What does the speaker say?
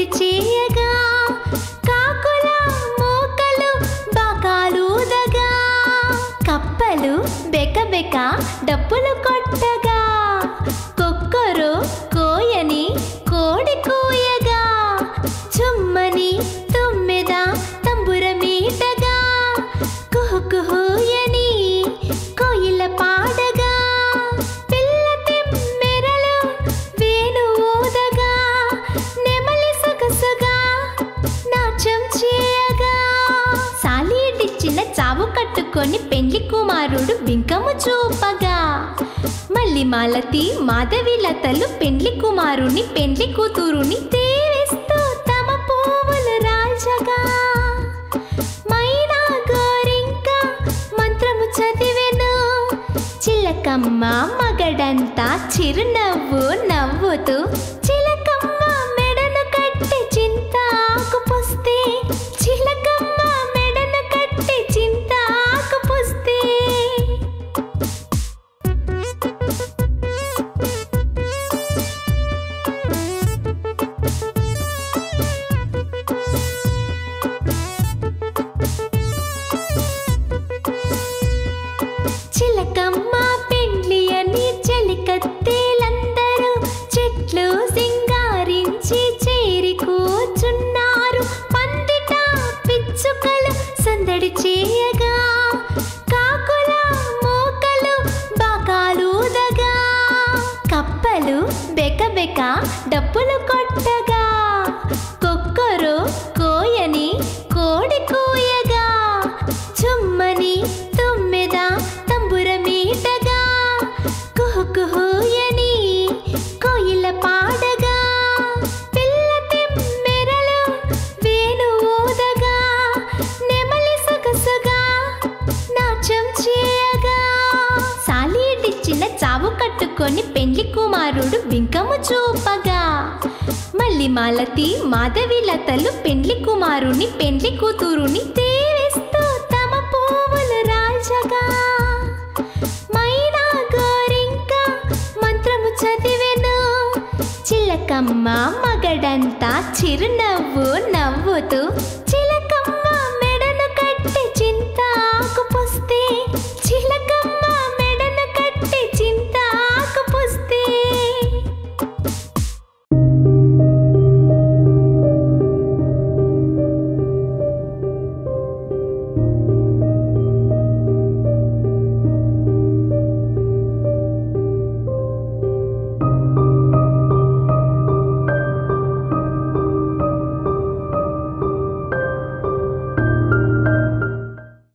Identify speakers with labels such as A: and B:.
A: సందడి చేయగా కాకుల మూకలు బాకాలుదగా కప్పలు బెకబెక డప్పులు కొట్టగా కుక్కరు కోయని కోడి కూయగా చుమ్మని తుమ్మెద తంబురమీటగా కుహు కుహుయని కోయిల పాడగా పిల్ల తెమ్మెరలు వేణు ఊదగా నెమలి సొగసుగా నాట్యం చేయగా సాలీడిచ్చిన చావు కట్టుకొని పెండ్లి కుమారుడు బింకము చూపగా మళ్ళీ మాలతి మాధవి లతలు పెండ్లి కుమారుని పెండ్లి కూతురుని దేవేస్తూ తమ పువ్వులు రాల్చగా మైనా గోరింక మంత్రము చదివెను చిలకమ్మ మగడంతా చిరునవ్వు నవ్వుతూ చిలకమ్మ మెడను కట్టి చింతాకు పుస్తే చిలకమ్మ మెడను కట్టి చింతాకు పుస్తే చిలకమ్మ పెండ్లి అని చెలికత్తేలందరూ చెట్లు సింగారించి చేరి కూర్చున్నారు పందిట పిచ్చుకలు సందడి చేయగా కాకుల మూకలు బాకాలుదగా కప్పలు బెకబెక డప్పులు కొట్టగా కుక్కరు కోయని కోడి కూయగా చుమ్మని తుమ్మెద తంబురమీటగా కుహు కుహుయని కోయిల పాడగా పిల్ల తెమ్మెరలు వేణు ఊదగా నెమలి సొగసుగా నాట్యం చేయగా సాలీడిచ్చిన చావు కట్టుకొని పెండ్లి కుమారుడు బింకము చూపగా మళ్ళీ మాలతి మాధవి లతలు పెండ్లి కుమారుని పెండ్లి కూతురుని దేవేస్తూ తమ పువ్వులు రాల్చగా మైనా గోరింక మంత్రము చదివెను చిలకమ్మ మగడంతా చిరునవ్వు నవ్వుతూ చిల